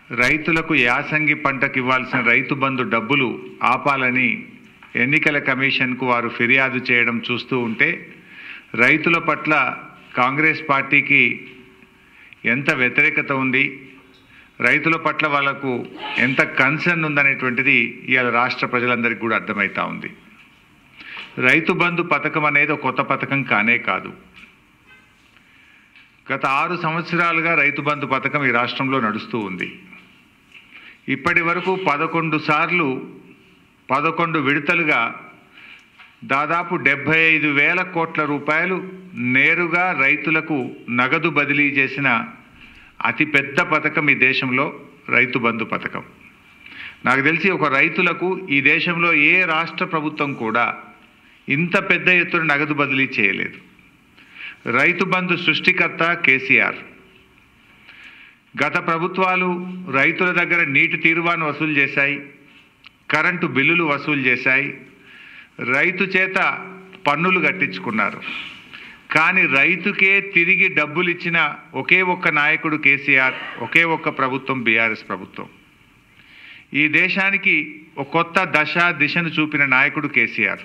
రైతులకు యాసంగి పంటకు ఇవ్వాల్సిన రైతు బంధు డబ్బులు ఆపాలని ఎన్నికల కమిషన్కు వారు ఫిర్యాదు చేయడం చూస్తూ ఉంటే రైతుల పట్ల కాంగ్రెస్ పార్టీకి ఎంత వ్యతిరేకత ఉంది రైతుల పట్ల వాళ్ళకు ఎంత కన్సర్న్ ఉందనేటువంటిది ఇవాళ రాష్ట్ర ప్రజలందరికీ కూడా అర్థమవుతా ఉంది రైతు బంధు పథకం అనేది ఒక కొత్త పథకం కానే కాదు గత ఆరు సంవత్సరాలుగా రైతు బంధు పథకం ఈ రాష్ట్రంలో నడుస్తూ ఉంది ఇప్పటి వరకు పదకొండు సార్లు పదకొండు విడతలుగా దాదాపు డెబ్భై ఐదు వేల కోట్ల రూపాయలు నేరుగా రైతులకు నగదు బదిలీ చేసిన అతిపెద్ద పథకం ఈ దేశంలో రైతు బంధు పథకం నాకు తెలిసి ఒక రైతులకు ఈ దేశంలో ఏ రాష్ట్ర ప్రభుత్వం కూడా ఇంత పెద్ద ఎత్తున నగదు బదిలీ చేయలేదు రైతు బంధు సృష్టికర్త కేసీఆర్ గత ప్రభుత్వాలు రైతుల దగ్గర నీటి తీరువాను వసూలు చేశాయి కరెంటు బిల్లులు వసూలు చేశాయి రైతు చేత పన్నులు కట్టించుకున్నారు కానీ రైతుకే తిరిగి డబ్బులు ఇచ్చిన ఒకే ఒక్క నాయకుడు కేసీఆర్ ఒకే ఒక్క ప్రభుత్వం బీఆర్ఎస్ ప్రభుత్వం ఈ దేశానికి ఒక కొత్త దశ దిశను చూపిన నాయకుడు కేసీఆర్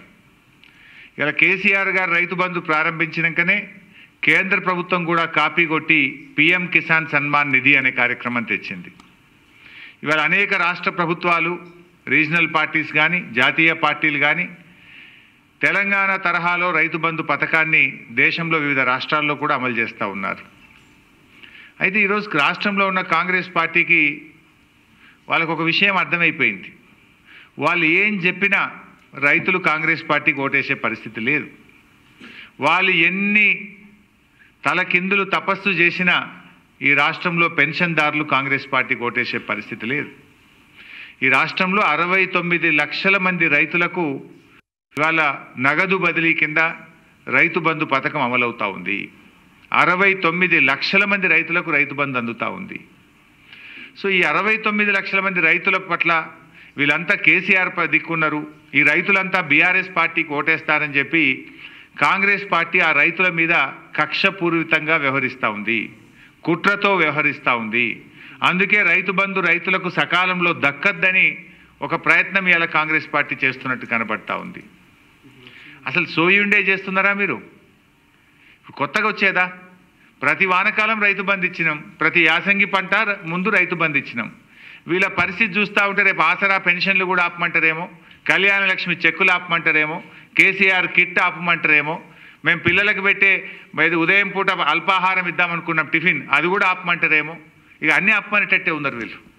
ఇలా కేసీఆర్ గారు రైతు బంధు ప్రారంభించినాకనే కేంద్ర ప్రభుత్వం కూడా కాపీ కొట్టి పిఎం కిసాన్ సన్మాన్ నిధి అనే కార్యక్రమం తెచ్చింది ఇవాళ అనేక రాష్ట్ర ప్రభుత్వాలు రీజనల్ పార్టీస్ కానీ జాతీయ పార్టీలు కానీ తెలంగాణ తరహాలో రైతు బంధు పథకాన్ని దేశంలో వివిధ రాష్ట్రాల్లో కూడా అమలు చేస్తూ ఉన్నారు అయితే ఈరోజు రాష్ట్రంలో ఉన్న కాంగ్రెస్ పార్టీకి వాళ్ళకు ఒక విషయం అర్థమైపోయింది వాళ్ళు ఏం చెప్పినా రైతులు కాంగ్రెస్ పార్టీకి ఓటేసే పరిస్థితి లేదు వాళ్ళు ఎన్ని తలకిందులు తపస్సు చేసినా ఈ రాష్ట్రంలో పెన్షన్దారులు కాంగ్రెస్ పార్టీకి ఓటేసే పరిస్థితి లేదు ఈ రాష్ట్రంలో అరవై తొమ్మిది లక్షల మంది రైతులకు ఇవాళ నగదు బదిలీ కింద రైతు బంధు పథకం అమలవుతా ఉంది అరవై తొమ్మిది లక్షల మంది రైతులకు రైతు బంధు అందుతూ ఉంది సో ఈ అరవై తొమ్మిది లక్షల మంది రైతుల పట్ల వీళ్ళంతా కేసీఆర్ ప- దిక్కున్నారు ఈ రైతులంతా బీఆర్ఎస్ పార్టీకి ఓటేస్తారని చెప్పి కాంగ్రెస్ పార్టీ ఆ రైతుల మీద కక్షపూరితంగా వ్యవహరిస్తూ ఉంది కుట్రతో వ్యవహరిస్తూ ఉంది అందుకే రైతు బంధు రైతులకు సకాలంలో దక్కద్దని ఒక ప్రయత్నం ఇవాళ కాంగ్రెస్ పార్టీ చేస్తున్నట్టు కనబడతా ఉంది అసలు సోయుండే చేస్తున్నారా మీరు ఇప్పుడు కొత్తగా వచ్చేదా ప్రతి వానకాలం రైతు బంధు ఇచ్చినాం ప్రతి యాసంగి పంట ర- ముందు రైతు బంధు ఇచ్చినాం వీళ్ళ పరిస్థితి చూస్తూ ఉంటే రేపు ఆసరా పెన్షన్లు కూడా ఆపమంటారేమో కళ్యాణ లక్ష్మి చెక్కులు ఆపమంటారేమో కేసీఆర్ కిట్ ఆపమంటారేమో మేము పిల్లలకు పెట్టే ఇది ఉదయం పూట అల్పాహారం ఇద్దామనుకున్నాం టిఫిన్ అది కూడా ఆపమంటారేమో ఇక అన్నీ ఆపమనేటట్టే ఉన్నారు వీళ్ళు